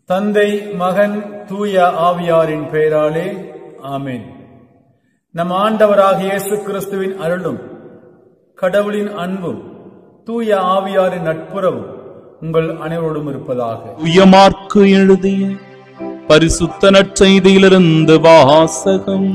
தந்தை மகன் தூய ஆவியாரின் பெயராலே ஆமென் நம் ஆண்டவராகிய இயேசு கிறிஸ்துவின் அருளும் கடவுளின் அன்பும் தூய ஆவியாரின் நட்புறவும் உங்கள் அனைவரோடும் இருப்பதாக உயமார்க்கு எழுதிய பரிசுத்த நற்செய்தியிலிருந்து வாசகம்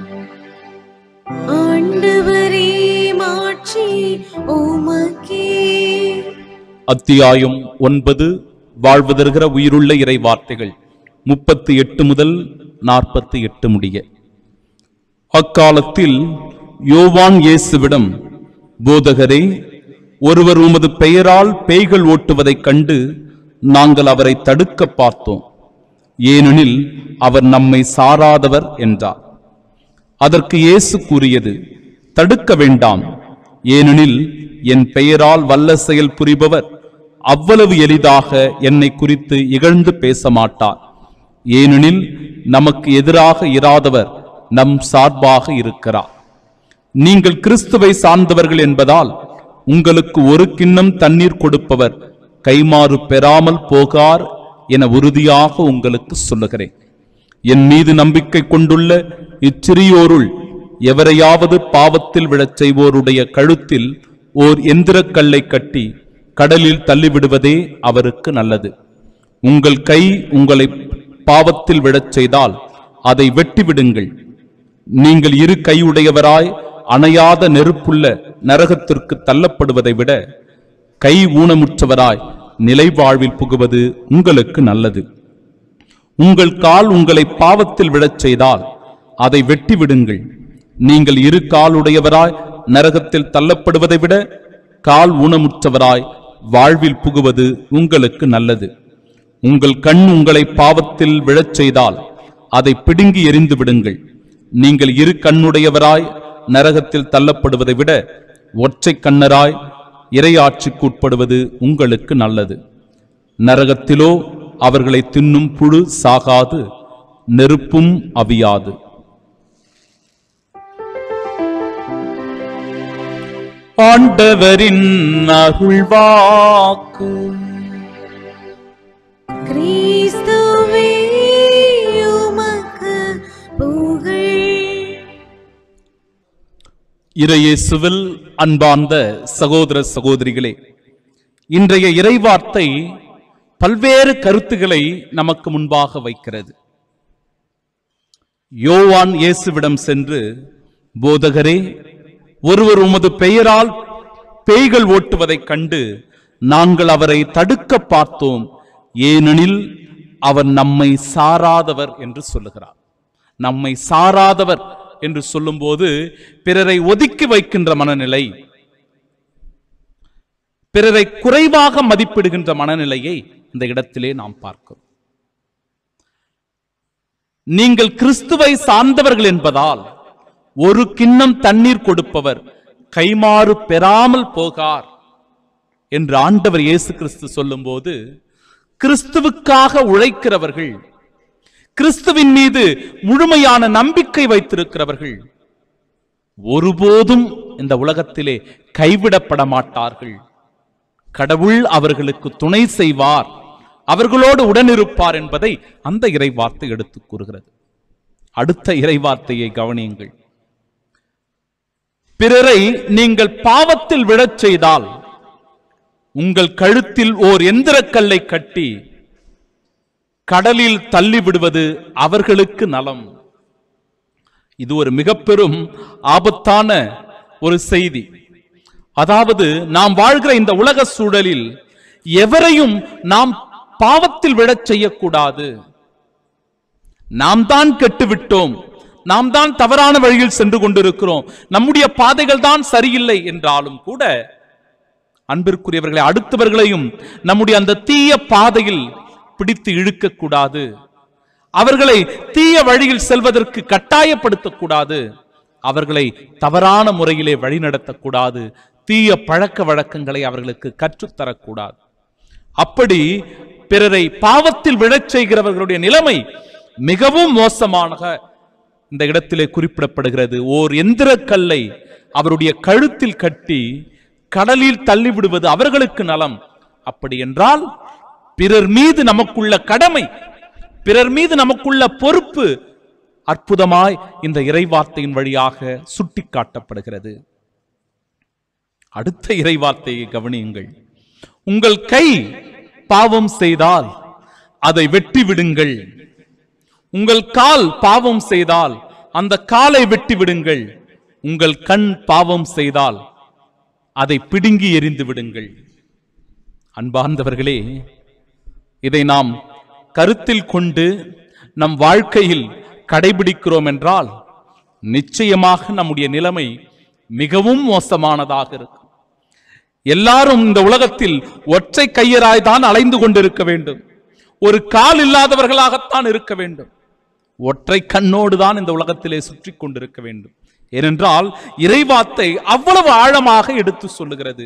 ஆண்டவரே மாட்சி உமக்கே அத்தியாயம் ஒன்பது வாழ்வு தருகிற உயிருள்ள இறை வார்த்தைகள் முப்பத்தி எட்டு முதல் நாற்பத்தி எட்டு முடிய அக்காலத்தில் யோவான் இயேசுவிடம் போதகரே ஒருவர் உமது பெயரால் பேய்கள் ஓட்டுவதைக் கண்டு நாங்கள் அவரை தடுக்க பார்த்தோம் ஏனெனில் அவர் நம்மை சாராதவர் என்றார் அதற்கு இயேசு கூறியது தடுக்க வேண்டாம் ஏனெனில் என் பெயரால் வல்ல செயல் புரிபவர் அவ்வளவு எளிதாக என்னை குறித்து இகழ்ந்து பேச மாட்டார் ஏனெனில் நமக்கு எதிராக இராதவர் நம் சார்பாக இருக்கிறார் நீங்கள் கிறிஸ்துவை சார்ந்தவர்கள் என்பதால் உங்களுக்கு ஒரு கிண்ணம் தண்ணீர் கொடுப்பவர் கைமாறு பெறாமல் போகார் என உறுதியாக உங்களுக்கு சொல்லுகிறேன் என் மீது நம்பிக்கை கொண்டுள்ள இச்சிறியோருள் எவரையாவது பாவத்தில் விழச் செய்வோருடைய கழுத்தில் ஓர் எந்திரக்கல்லை கட்டி கடலில் தள்ளிவிடுவதே அவருக்கு நல்லது உங்கள் கை உங்களை பாவத்தில் விழச் செய்தால் அதை வெட்டிவிடுங்கள் நீங்கள் இரு கையுடையவராய் அணையாத நெருப்புள்ள நரகத்திற்கு தள்ளப்படுவதை விட கை ஊனமுற்றவராய் நிலைவாழ்வில் புகுவது உங்களுக்கு நல்லது உங்கள் கால் உங்களை பாவத்தில் விழச் செய்தால் அதை வெட்டி விடுங்கள் நீங்கள் இரு காலுடையவராய் நரகத்தில் தள்ளப்படுவதை விட கால் ஊனமுற்றவராய் வாழ்வில் புகுவது உங்களுக்கு நல்லது உங்கள் கண் உங்களை பாவத்தில் விழச் செய்தால் அதை பிடுங்கி எறிந்து விடுங்கள் நீங்கள் இரு கண்ணுடையவராய் நரகத்தில் தள்ளப்படுவதை விட ஒற்றை கண்ணராய் இறையாட்சிக்கு உட்படுவது உங்களுக்கு நல்லது நரகத்திலோ அவர்களை தின்னும் புழு சாகாது நெருப்பும் அவியாது ஆண்டவரின் அருள்வாக்கு கிறிஸ்துவே உமக்கு புகழ் இறையேசுவில் அன்பார்ந்த சகோதர சகோதரிகளே இன்றைய இறைவார்த்தை பல்வேறு கருத்துக்களை நமக்கு முன்பாக வைக்கிறது யோவான் இயேசுவிடம் சென்று போதகரே ஒருவர் உமது பெயரால் பேய்கள் ஓட்டுவதைக் கண்டு நாங்கள் அவரை தடுக்க பார்த்தோம் ஏனெனில் அவர் நம்மை சாராதவர் என்று சொல்லுகிறார் நம்மை சாராதவர் என்று சொல்லும்போது பிறரை ஒதுக்கி வைக்கின்ற மனநிலை பிறரை குறைவாக மதிப்பிடுகின்ற மனநிலையை இந்த இடத்திலே நாம் பார்க்கிறோம் நீங்கள் கிறிஸ்துவை சார்ந்தவர்கள் என்பதால் ஒரு கிண்ணம் தண்ணீர் கொடுப்பவர் கைமாறு பெறாமல் போகார் என்று ஆண்டவர் இயேசு கிறிஸ்து சொல்லும்போது கிறிஸ்துவுக்காக உழைக்கிறவர்கள் கிறிஸ்துவின் மீது முழுமையான நம்பிக்கை வைத்திருக்கிறவர்கள் ஒருபோதும் இந்த உலகத்திலே கைவிடப்பட மாட்டார்கள் கடவுள் அவர்களுக்கு துணை செய்வார் அவர்களோடு உடனிருப்பார் என்பதை அந்த இறைவார்த்தை எடுத்துக் கூறுகிறது அடுத்த இறைவார்த்தையை கவனியுங்கள் பிறரை நீங்கள் பாவத்தில் விழச் செய்தால் உங்கள் கழுத்தில் ஓர் எந்திரக்கல்லை கட்டி கடலில் தள்ளி விடுவது அவர்களுக்கு நலம் இது ஒரு மிக பெரும் ஆபத்தான ஒரு செய்தி அதாவது நாம் வாழ்கிற இந்த உலக சூழலில் எவரையும் நாம் பாவத்தில் விழச் செய்யக்கூடாது நாம் தான் கெட்டுவிட்டோம் நாம் தான் தவறான வழியில் சென்று கொண்டிருக்கிறோம் நம்முடைய பாதைகள் தான் சரியில்லை என்றாலும் கூட அன்பிற்குரியவர்களை அடுத்தவர்களையும் நம்முடைய அந்த தீய பாதையில் பிடித்து இழுக்கக்கூடாது அவர்களை தீய வழியில் செல்வதற்கு கட்டாயப்படுத்தக்கூடாது அவர்களை தவறான முறையிலே வழிநடத்தக்கூடாது தீய பழக்க வழக்கங்களை அவர்களுக்கு கற்றுத்தரக்கூடாது அப்படி பிறரை பாவத்தில் விழச் செய்கிறவர்களுடைய நிலைமை மிகவும் மோசமாக இந்த இடத்திலே குறிப்பிடப்படுகிறது ஓர் எந்திரக்கல்லை அவருடைய கழுத்தில் கட்டி கடலில் தள்ளிவிடுவது அவர்களுக்கு நலம் அப்படி என்றால் பிறர் மீது நமக்குள்ள கடமை பிறர் மீது நமக்குள்ள பொறுப்பு அற்புதமாய் இந்த இறைவார்த்தையின் வழியாக சுட்டிக்காட்டப்படுகிறது அடுத்த இறைவார்த்தையை கவனியுங்கள் உங்கள் கை பாவம் செய்தால் அதை வெட்டி விடுங்கள் உங்கள் கால் பாவம் செய்தால் அந்த காலை வெட்டி விடுங்கள் உங்கள் கண் பாவம் செய்தால் அதை பிடுங்கி எறிந்து விடுங்கள் அன்பார்ந்தவர்களே இதை நாம் கருத்தில் கொண்டு நம் வாழ்க்கையில் கடைபிடிக்கிறோம் என்றால் நிச்சயமாக நம்முடைய நிலைமை மிகவும் மோசமானதாக இருக்கும் எல்லாரும் இந்த உலகத்தில் ஒற்றை கையராய் தான் அலைந்து கொண்டிருக்க வேண்டும் ஒரு கால் இல்லாதவர்களாகத்தான் இருக்க வேண்டும் ஒற்றை கண்ணோடு தான் இந்த உலகத்திலே சுற்றி கொண்டிருக்க வேண்டும் ஏனென்றால் இறைவார்த்தை அவ்வளவு ஆழமாக எடுத்து சொல்லுகிறது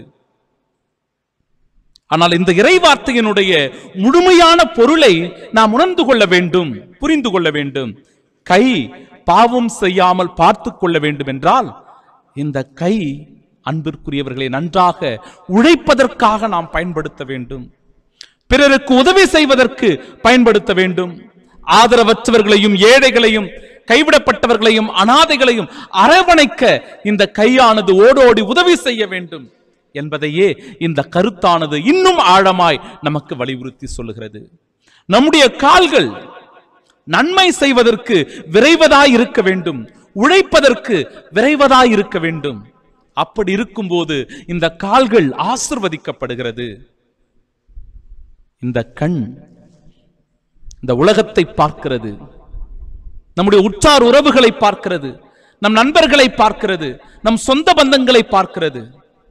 ஆனால் இந்த இறைவார்த்தையினுடைய முழுமையான பொருளை நாம் உணர்ந்து கொள்ள வேண்டும் புரிந்து கொள்ள வேண்டும் கை பாவம் செய்யாமல் பார்த்து கொள்ள வேண்டும் என்றால் இந்த கை அன்பிற்குரியவர்களை நன்றாக உழைப்பதற்காக நாம் பயன்படுத்த வேண்டும் பிறருக்கு உதவி செய்வதற்கு பயன்படுத்த வேண்டும் ஆதரவற்றவர்களையும் ஏழைகளையும் கைவிடப்பட்டவர்களையும் அனாதைகளையும் அரவணைக்க இந்த கையானது ஓடோடி உதவி செய்ய வேண்டும் என்பதையே இந்த கருத்தானது இன்னும் ஆழமாய் நமக்கு வலியுறுத்தி சொல்லுகிறது நம்முடைய கால்கள் நன்மை செய்வதற்கு விரைவதாய் இருக்க வேண்டும் உழைப்பதற்கு விரைவதாய் இருக்க வேண்டும் அப்படி இருக்கும்போது இந்த கால்கள் ஆசிர்வதிக்கப்படுகிறது இந்த கண் இந்த உலகத்தை பார்க்கிறது நம்முடைய உற்றார் உறவுகளை பார்க்கிறது நம் நண்பர்களை பார்க்கிறது நம் சொந்த பந்தங்களை பார்க்கிறது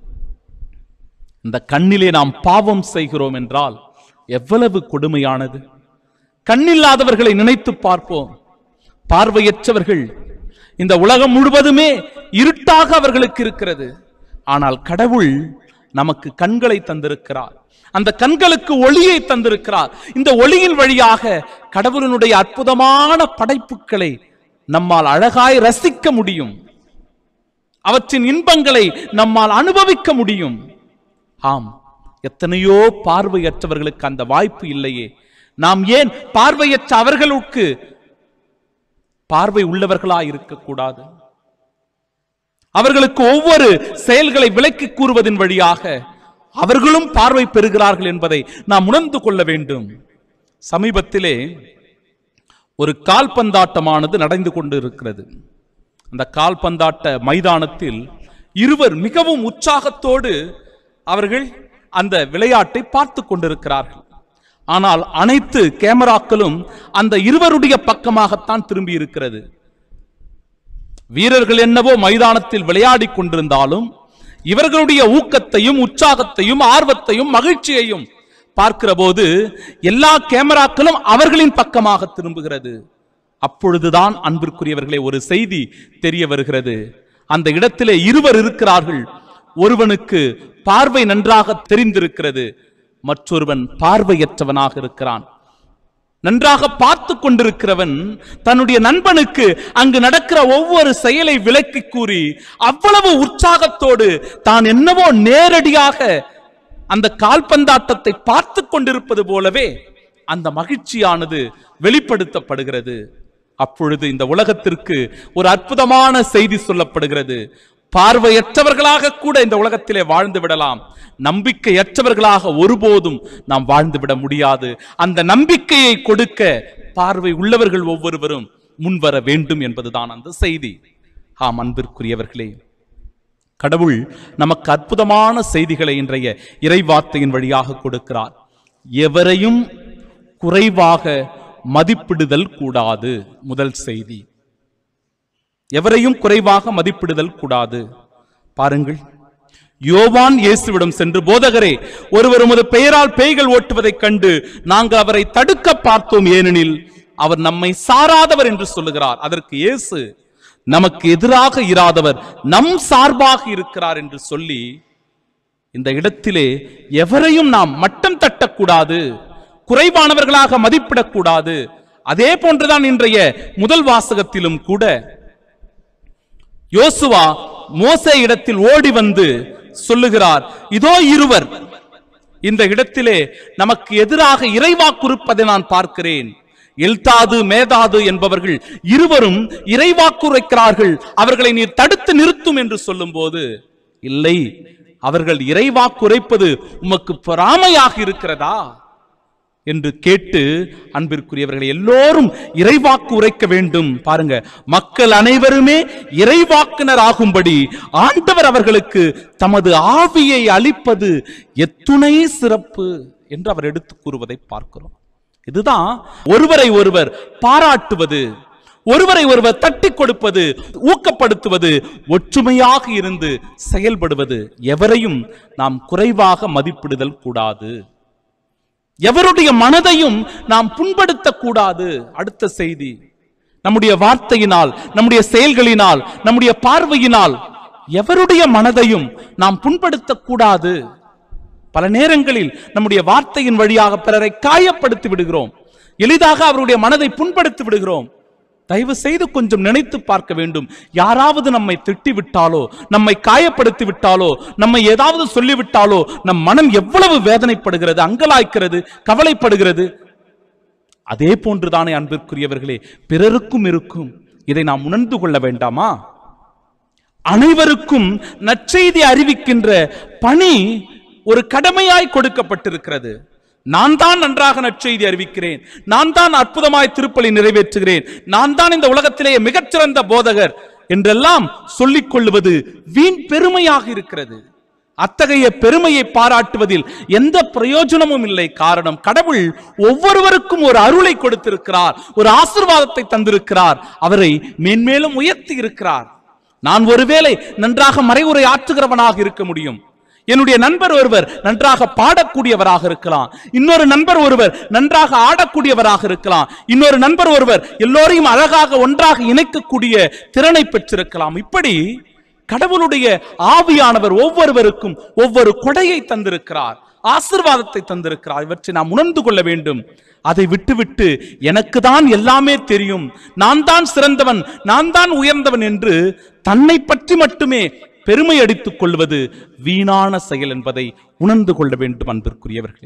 இந்த கண்ணிலே நாம் பாவம் செய்கிறோம் என்றால் எவ்வளவு கொடுமையானது கண்ணில்லாதவர்களை நினைத்து பார்ப்போம் பார்வையற்றவர்கள் இந்த உலகம் முழுவதுமே இருட்டாக அவர்களுக்கு இருக்கிறது ஆனால் கடவுள் நமக்கு கண்களை தந்திருக்கிறார் அந்த கண்களுக்கு ஒளியை தந்திருக்கிறார் இந்த ஒளியின் வழியாக கடவுளினுடைய அற்புதமான படைப்புகளை நம்மால் அழகாய் ரசிக்க முடியும் அவற்றின் இன்பங்களை நம்மால் அனுபவிக்க முடியும் ஆம் எத்தனையோ பார்வையற்றவர்களுக்கு அந்த வாய்ப்பு இல்லையே நாம் ஏன் பார்வையற்ற அவர்களுக்கு பார்வை உள்ளவர்களாய் இருக்கக்கூடாது அவர்களுக்கு ஒவ்வொரு செயல்களை விலக்கி கூறுவதன் வழியாக அவர்களும் பார்வை பெறுகிறார்கள் என்பதை நாம் உணர்ந்து கொள்ள வேண்டும் சமீபத்திலே ஒரு கால்பந்தாட்டமானது நடந்து கொண்டு இருக்கிறது அந்த கால்பந்தாட்ட மைதானத்தில் இருவர் மிகவும் உற்சாகத்தோடு அவர்கள் அந்த விளையாட்டை பார்த்து கொண்டிருக்கிறார்கள் ஆனால் அனைத்து கேமராக்களும் அந்த இருவருடைய பக்கமாகத்தான் திரும்பி இருக்கிறது வீரர்கள் என்னவோ மைதானத்தில் விளையாடி கொண்டிருந்தாலும் இவர்களுடைய ஊக்கத்தையும் உற்சாகத்தையும் ஆர்வத்தையும் மகிழ்ச்சியையும் பார்க்கிற போது எல்லா கேமராக்களும் அவர்களின் பக்கமாக திரும்புகிறது அப்பொழுதுதான் அன்பிற்குரியவர்களே ஒரு செய்தி தெரிய வருகிறது அந்த இடத்திலே இருவர் இருக்கிறார்கள் ஒருவனுக்கு பார்வை நன்றாக தெரிந்திருக்கிறது மற்றொருவன் பார்வையற்றவனாக இருக்கிறான் நன்றாக பார்த்து கொண்டிருக்கிறவன் தன்னுடைய நண்பனுக்கு அங்கு நடக்கிற ஒவ்வொரு செயலை விலக்கி கூறி அவ்வளவு உற்சாகத்தோடு தான் என்னவோ நேரடியாக அந்த கால்பந்தாட்டத்தை பார்த்து கொண்டிருப்பது போலவே அந்த மகிழ்ச்சியானது வெளிப்படுத்தப்படுகிறது அப்பொழுது இந்த உலகத்திற்கு ஒரு அற்புதமான செய்தி சொல்லப்படுகிறது பார்வையற்றவர்களாக கூட இந்த உலகத்திலே வாழ்ந்து விடலாம் நம்பிக்கையற்றவர்களாக ஒருபோதும் நாம் வாழ்ந்து விட முடியாது அந்த நம்பிக்கையை கொடுக்க பார்வை உள்ளவர்கள் ஒவ்வொருவரும் முன்வர வேண்டும் என்பதுதான் அந்த செய்தி ஆம் அன்பிற்குரியவர்களே கடவுள் நமக்கு அற்புதமான செய்திகளை இன்றைய இறைவார்த்தையின் வழியாக கொடுக்கிறார் எவரையும் குறைவாக மதிப்பிடுதல் கூடாது முதல் செய்தி எவரையும் குறைவாக மதிப்பிடுதல் கூடாது பாருங்கள் யோவான் இயேசுவிடம் சென்று போதகரே ஒருவர் உமது பெயரால் பேய்கள் ஓட்டுவதைக் கண்டு நாங்கள் அவரை தடுக்க பார்த்தோம் ஏனெனில் அவர் நம்மை சாராதவர் என்று சொல்லுகிறார் அதற்கு இயேசு நமக்கு எதிராக இராதவர் நம் சார்பாக இருக்கிறார் என்று சொல்லி இந்த இடத்திலே எவரையும் நாம் மட்டம் தட்டக்கூடாது குறைவானவர்களாக மதிப்பிடக்கூடாது அதே போன்றுதான் இன்றைய முதல் வாசகத்திலும் கூட யோசுவா மோசே இடத்தில் ஓடி வந்து சொல்லுகிறார் இதோ இருவர் இந்த இடத்திலே நமக்கு எதிராக இறைவாக்குறுப்பதை நான் பார்க்கிறேன் எல்தாது மேதாது என்பவர்கள் இருவரும் இறைவாக்குரைக்கிறார்கள் அவர்களை நீர் தடுத்து நிறுத்தும் என்று சொல்லும்போது இல்லை அவர்கள் இறைவாக்குரைப்பது உமக்கு பொறாமையாக இருக்கிறதா என்று கேட்டு அன்பிற்குரியவர்களை எல்லோரும் இறைவாக்கு உரைக்க வேண்டும் பாருங்க மக்கள் அனைவருமே இறைவாக்குனர் ஆகும்படி ஆண்டவர் அவர்களுக்கு தமது ஆவியை அளிப்பது எத்துணை சிறப்பு என்று அவர் எடுத்து கூறுவதை பார்க்கிறோம் இதுதான் ஒருவரை ஒருவர் பாராட்டுவது ஒருவரை ஒருவர் தட்டி கொடுப்பது ஊக்கப்படுத்துவது ஒற்றுமையாக இருந்து செயல்படுவது எவரையும் நாம் குறைவாக மதிப்பிடுதல் கூடாது எவருடைய மனதையும் நாம் புண்படுத்தக் கூடாது அடுத்த செய்தி நம்முடைய வார்த்தையினால் நம்முடைய செயல்களினால் நம்முடைய பார்வையினால் எவருடைய மனதையும் நாம் புண்படுத்தக் கூடாது பல நேரங்களில் நம்முடைய வார்த்தையின் வழியாக பிறரை காயப்படுத்தி விடுகிறோம் எளிதாக அவருடைய மனதை புண்படுத்தி விடுகிறோம் தயவு செய்து கொஞ்சம் நினைத்து பார்க்க வேண்டும் யாராவது நம்மை திட்டி விட்டாலோ நம்மை காயப்படுத்தி விட்டாலோ நம்மை ஏதாவது சொல்லிவிட்டாலோ நம் மனம் எவ்வளவு வேதனைப்படுகிறது அங்கலாய்க்கிறது கவலைப்படுகிறது அதே போன்றுதானே அன்பிற்குரியவர்களே பிறருக்கும் இருக்கும் இதை நாம் உணர்ந்து கொள்ள வேண்டாமா அனைவருக்கும் நற்செய்தி அறிவிக்கின்ற பணி ஒரு கடமையாய் கொடுக்கப்பட்டிருக்கிறது நான் தான் நன்றாக நற்செய்தி அறிவிக்கிறேன் நான் தான் அற்புதமாய் திருப்பலி நிறைவேற்றுகிறேன் நான் தான் இந்த உலகத்திலேயே மிகச்சிறந்த போதகர் என்றெல்லாம் சொல்லிக் கொள்வது வீண் பெருமையாக இருக்கிறது அத்தகைய பெருமையை பாராட்டுவதில் எந்த பிரயோஜனமும் இல்லை காரணம் கடவுள் ஒவ்வொருவருக்கும் ஒரு அருளை கொடுத்திருக்கிறார் ஒரு ஆசிர்வாதத்தை தந்திருக்கிறார் அவரை மேன்மேலும் உயர்த்தி இருக்கிறார் நான் ஒருவேளை நன்றாக மறைவுரை ஆற்றுகிறவனாக இருக்க முடியும் என்னுடைய நண்பர் ஒருவர் நன்றாக பாடக்கூடியவராக இருக்கலாம் இன்னொரு நண்பர் ஒருவர் நன்றாக ஆடக்கூடியவராக இருக்கலாம் இன்னொரு நண்பர் ஒருவர் எல்லோரையும் அழகாக ஒன்றாக இணைக்கக்கூடிய திறனை பெற்றிருக்கலாம் இப்படி கடவுளுடைய ஆவியானவர் ஒவ்வொருவருக்கும் ஒவ்வொரு கொடையை தந்திருக்கிறார் ஆசிர்வாதத்தை தந்திருக்கிறார் இவற்றை நாம் உணர்ந்து கொள்ள வேண்டும் அதை விட்டுவிட்டு எனக்கு தான் எல்லாமே தெரியும் நான் தான் சிறந்தவன் நான் தான் உயர்ந்தவன் என்று தன்னை பற்றி மட்டுமே பெருமை அடித்துக் கொள்வது வீணான செயல் என்பதை உணர்ந்து கொள்ள வேண்டும் அன்பிற்குரியவர்களே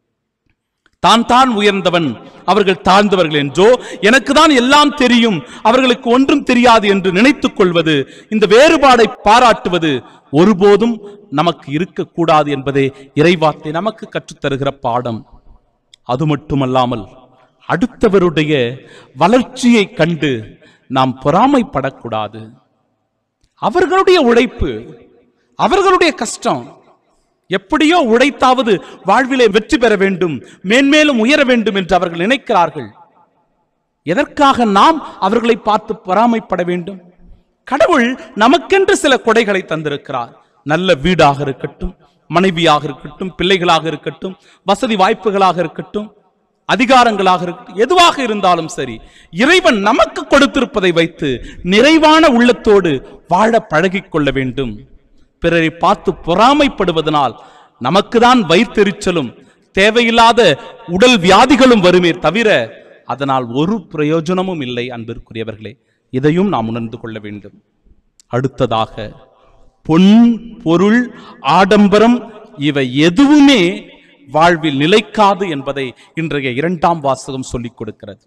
தான் தான் உயர்ந்தவன் அவர்கள் தாழ்ந்தவர்கள் என்றோ எனக்கு தான் எல்லாம் தெரியும் அவர்களுக்கு ஒன்றும் தெரியாது என்று நினைத்துக் கொள்வது இந்த வேறுபாடை பாராட்டுவது ஒருபோதும் நமக்கு இருக்கக்கூடாது என்பதே இறைவார்த்தை நமக்கு கற்றுத்தருகிற பாடம் அது மட்டுமல்லாமல் அடுத்தவருடைய வளர்ச்சியை கண்டு நாம் பொறாமைப்படக்கூடாது அவர்களுடைய உழைப்பு அவர்களுடைய கஷ்டம் எப்படியோ உழைத்தாவது வாழ்விலே வெற்றி பெற வேண்டும் மேன்மேலும் உயர வேண்டும் என்று அவர்கள் நினைக்கிறார்கள் எதற்காக நாம் அவர்களை பார்த்து பொறாமைப்பட வேண்டும் கடவுள் நமக்கென்று சில கொடைகளை தந்திருக்கிறார் நல்ல வீடாக இருக்கட்டும் மனைவியாக இருக்கட்டும் பிள்ளைகளாக இருக்கட்டும் வசதி வாய்ப்புகளாக இருக்கட்டும் அதிகாரங்களாக இருக்கட்டும் எதுவாக இருந்தாலும் சரி இறைவன் நமக்கு கொடுத்திருப்பதை வைத்து நிறைவான உள்ளத்தோடு வாழ பழகிக் கொள்ள வேண்டும் பிறரை பார்த்து பொறாமைப்படுவதனால் நமக்குதான் வயிற்றெரிச்சலும் தேவையில்லாத உடல் வியாதிகளும் வருமே தவிர அதனால் ஒரு பிரயோஜனமும் இல்லை அன்பிற்குரியவர்களே இதையும் நாம் உணர்ந்து கொள்ள வேண்டும் அடுத்ததாக பொன் பொருள் ஆடம்பரம் இவை எதுவுமே வாழ்வில் நிலைக்காது என்பதை இன்றைய இரண்டாம் வாசகம் சொல்லிக் கொடுக்கிறது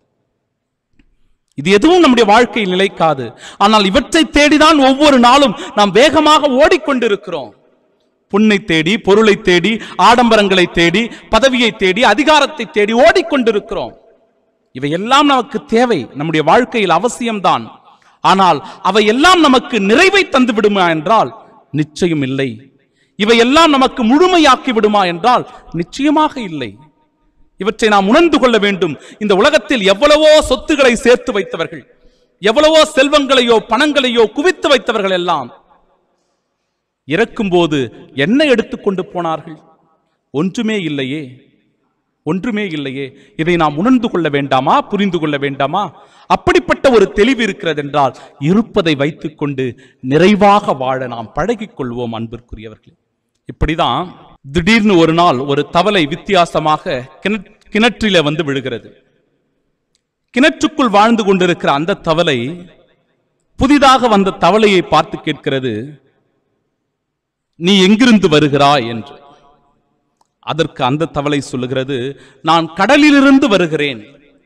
இது எதுவும் நம்முடைய வாழ்க்கையில் நிலைக்காது ஆனால் இவற்றை தேடிதான் ஒவ்வொரு நாளும் நாம் வேகமாக ஓடிக்கொண்டிருக்கிறோம் பொன்னை தேடி பொருளை தேடி ஆடம்பரங்களை தேடி பதவியை தேடி அதிகாரத்தை தேடி ஓடிக்கொண்டிருக்கிறோம் இவையெல்லாம் நமக்கு தேவை நம்முடைய வாழ்க்கையில் அவசியம்தான் ஆனால் அவையெல்லாம் நமக்கு நிறைவை தந்து விடுமா என்றால் நிச்சயம் இல்லை இவையெல்லாம் நமக்கு முழுமையாக்கி விடுமா என்றால் நிச்சயமாக இல்லை இவற்றை நாம் உணர்ந்து கொள்ள வேண்டும் இந்த உலகத்தில் எவ்வளவோ சொத்துக்களை சேர்த்து வைத்தவர்கள் எவ்வளவோ செல்வங்களையோ பணங்களையோ குவித்து வைத்தவர்கள் எல்லாம் இறக்கும்போது என்ன எடுத்துக்கொண்டு போனார்கள் ஒன்றுமே இல்லையே ஒன்றுமே இல்லையே இதை நாம் உணர்ந்து கொள்ள வேண்டாமா புரிந்து கொள்ள வேண்டாமா அப்படிப்பட்ட ஒரு தெளிவு இருக்கிறது என்றால் இருப்பதை வைத்துக்கொண்டு நிறைவாக வாழ நாம் பழகிக் கொள்வோம் அன்பிற்குரியவர்களே இப்படிதான் திடீர்னு ஒரு நாள் ஒரு தவளை வித்தியாசமாக கிணற்- கிணற்றில வந்து விழுகிறது கிணற்றுக்குள் வாழ்ந்து கொண்டிருக்கிற அந்த தவளை புதிதாக வந்த தவளையை பார்த்து கேட்கிறது நீ எங்கிருந்து வருகிறாய் என்று அதற்கு அந்த தவளை சொல்லுகிறது நான் கடலிலிருந்து வருகிறேன்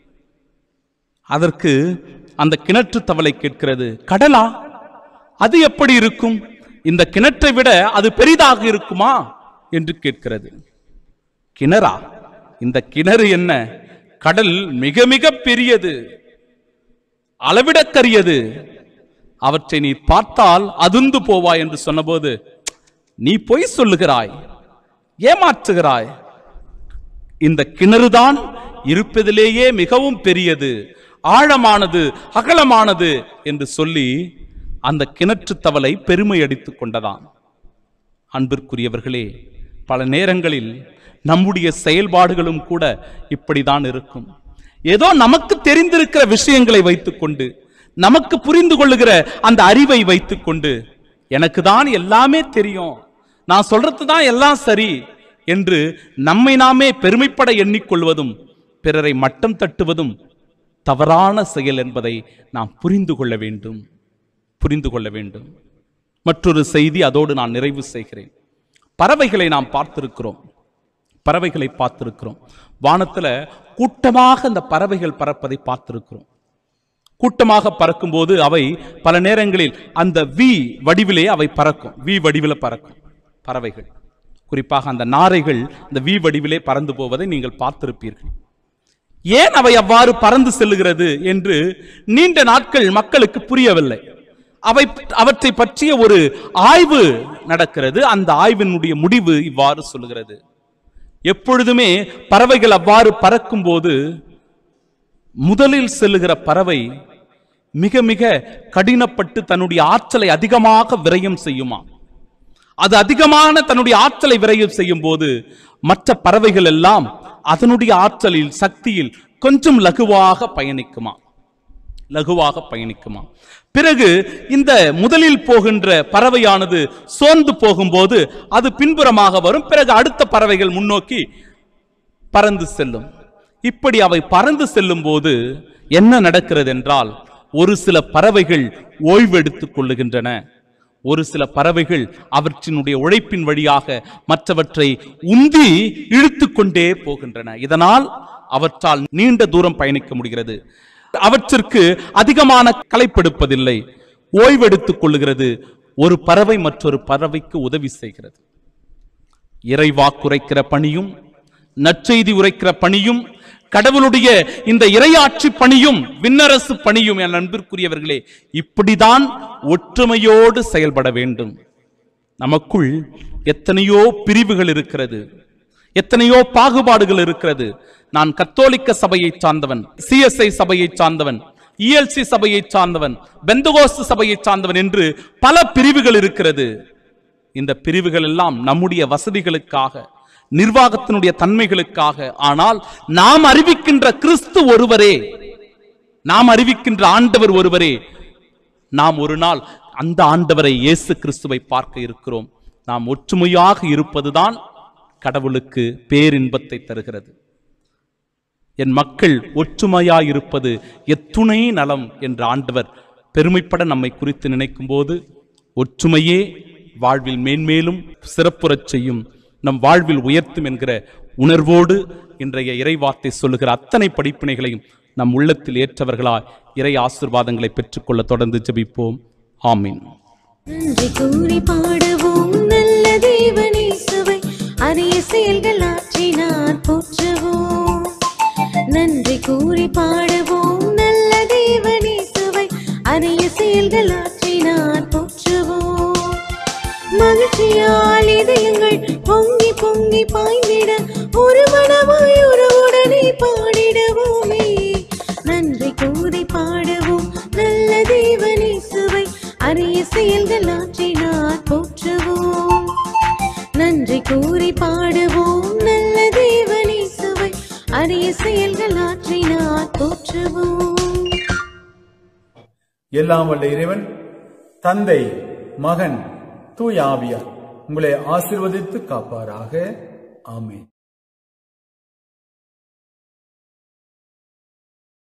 அதற்கு அந்த கிணற்று தவளை கேட்கிறது கடலா அது எப்படி இருக்கும் இந்த கிணற்றை விட அது பெரிதாக இருக்குமா என்று கேட்கிறது கிணறா இந்த கிணறு என்ன கடல் மிக மிக பெரியது அளவிடக்கரியது அவற்றை நீ பார்த்தால் அதிர்ந்து போவாய் என்று சொன்னபோது நீ பொய் சொல்லுகிறாய் ஏமாற்றுகிறாய் இந்த கிணறுதான் இருப்பதிலேயே மிகவும் பெரியது ஆழமானது அகலமானது என்று சொல்லி அந்த கிணற்று தவளை பெருமை அடித்துக் கொண்டதாம் அன்பிற்குரியவர்களே பல நேரங்களில் நம்முடைய செயல்பாடுகளும் கூட இப்படிதான் இருக்கும் ஏதோ நமக்கு தெரிந்திருக்கிற விஷயங்களை வைத்துக்கொண்டு நமக்கு புரிந்து கொள்ளுகிற அந்த அறிவை வைத்துக்கொண்டு எனக்கு தான் எல்லாமே தெரியும் நான் சொல்றது தான் எல்லாம் சரி என்று நம்மை நாமே பெருமைப்பட எண்ணிக்கொள்வதும் பிறரை மட்டம் தட்டுவதும் தவறான செயல் என்பதை நாம் புரிந்து கொள்ள வேண்டும் புரிந்து கொள்ள வேண்டும் மற்றொரு செய்தி அதோடு நான் நிறைவு செய்கிறேன் பறவைகளை நாம் பார்த்திருக்கிறோம் பறவைகளை பார்த்திருக்கிறோம் வானத்துல கூட்டமாக அந்த பறவைகள் பறப்பதை பார்த்திருக்கிறோம் கூட்டமாக பறக்கும்போது அவை பல நேரங்களில் அந்த வி வடிவிலே அவை பறக்கும் வி வடிவில பறக்கும் பறவைகள் குறிப்பாக அந்த நாரைகள் அந்த வி வடிவிலே பறந்து போவதை நீங்கள் பார்த்திருப்பீர்கள் ஏன் அவை அவ்வாறு பறந்து செல்லுகிறது என்று நீண்ட நாட்கள் மக்களுக்கு புரியவில்லை அவை அவற்றை பற்றிய ஒரு ஆய்வு நடக்கிறது அந்த ஆய்வினுடைய முடிவு இவ்வாறு சொல்லுகிறது எப்பொழுதுமே பறவைகள் அவ்வாறு பறக்கும்போது முதலில் செல்லுகிற பறவை மிக மிக கடினப்பட்டு தன்னுடைய ஆற்றலை அதிகமாக விரயம் செய்யுமா அது அதிகமான தன்னுடைய ஆற்றலை விரயம் செய்யும் போது மற்ற பறவைகள் எல்லாம் அதனுடைய ஆற்றலில் சக்தியில் கொஞ்சம் லகுவாக பயணிக்குமா லகுவாக பயணிக்குமா பிறகு இந்த முதலில் போகின்ற பறவையானது சோர்ந்து போகும்போது அது பின்புறமாக வரும் பிறகு அடுத்த பறவைகள் முன்னோக்கி பறந்து செல்லும் இப்படி அவை பறந்து செல்லும் போது என்ன நடக்கிறது என்றால் ஒரு சில பறவைகள் ஓய்வெடுத்துக் கொள்ளுகின்றன ஒரு சில பறவைகள் அவற்றினுடைய உழைப்பின் வழியாக மற்றவற்றை உந்தி இழுத்துக் கொண்டே போகின்றன இதனால் அவற்றால் நீண்ட தூரம் பயணிக்க முடிகிறது அவற்றிற்கு அதிகமான களைப்பெடுப்பதில்லை ஓய்வெடுத்துக் கொள்ளுகிறது ஒரு பறவை மற்றொரு பறவைக்கு உதவி செய்கிறது இறைவாக்குரைக்கிற பணியும் நற்செய்தி உரைக்கிற பணியும் கடவுளுடைய இந்த இறையாட்சி பணியும் விண்ணரசு பணியும் என் அன்பிற்குரியவர்களே இப்படிதான் ஒற்றுமையோடு செயல்பட வேண்டும் நமக்குள் எத்தனையோ பிரிவுகள் இருக்கிறது எத்தனையோ பாகுபாடுகள் இருக்கிறது நான் கத்தோலிக்க சபையை சார்ந்தவன் சிஎஸ்ஐ சபையை சார்ந்தவன் இஎல்சி சபையை சார்ந்தவன் பெந்தகோஸ்து சபையை சார்ந்தவன் என்று பல பிரிவுகள் இருக்கிறது இந்த பிரிவுகள் எல்லாம் நம்முடைய வசதிகளுக்காக நிர்வாகத்தினுடைய தன்மைகளுக்காக ஆனால் நாம் அறிவிக்கின்ற கிறிஸ்து ஒருவரே நாம் அறிவிக்கின்ற ஆண்டவர் ஒருவரே நாம் ஒரு நாள் அந்த ஆண்டவரை இயேசு கிறிஸ்துவை பார்க்க இருக்கிறோம் நாம் ஒற்றுமையாக இருப்பதுதான் கடவுளுக்கு பேரின்பத்தை தருகிறது என் மக்கள் ஒற்றுமையாயிருப்பது எத்துணை நலம் என்ற ஆண்டவர் பெருமைப்பட நம்மை குறித்து நினைக்கும் போது ஒற்றுமையே வாழ்வில் மேன்மேலும் சிறப்புறச் செய்யும் நம் வாழ்வில் உயர்த்தும் என்கிற உணர்வோடு இன்றைய இறைவார்த்தை சொல்லுகிற அத்தனை படிப்பினைகளையும் நம் உள்ளத்தில் ஏற்றவர்களாய் இறை ஆசிர்வாதங்களை பெற்றுக்கொள்ள தொடர்ந்து ஜெபிப்போம் ஆமீன் நன்றி கூறி பாடுவோம் நல்ல தேவனேசுவை அரிய செயல்கள் ஆற்றினார் போற்றுவோம் நன்றி கூறி பாடுவோம் நல்ல தேவனேசுவை அரிய செயல்கள் ஆற்றினார் போற்றுவோம் மகிழ்ச்சியால் இதயங்கள் பொங்கி பொங்கி பாய்ந்திட ஒரு மனமாய் உறவுடனே பாடிடுவோமே நன்றி கூறி பாடுவோம் நல்ல தேவனேசுவை அரிய செயல்கள் ஆற்றினார் போற்றுவோம் நன்றி கூறி பாடுவோம் நல்ல தேவனேசுவை அரிய செயல்கள் ஆற்றினார் போற்றுவோம் எல்லாம் வல்ல இறைவன் தந்தை மகன் தூய ஆவியார் உங்களை ஆசீர்வதித்து காப்பாராக ஆமென்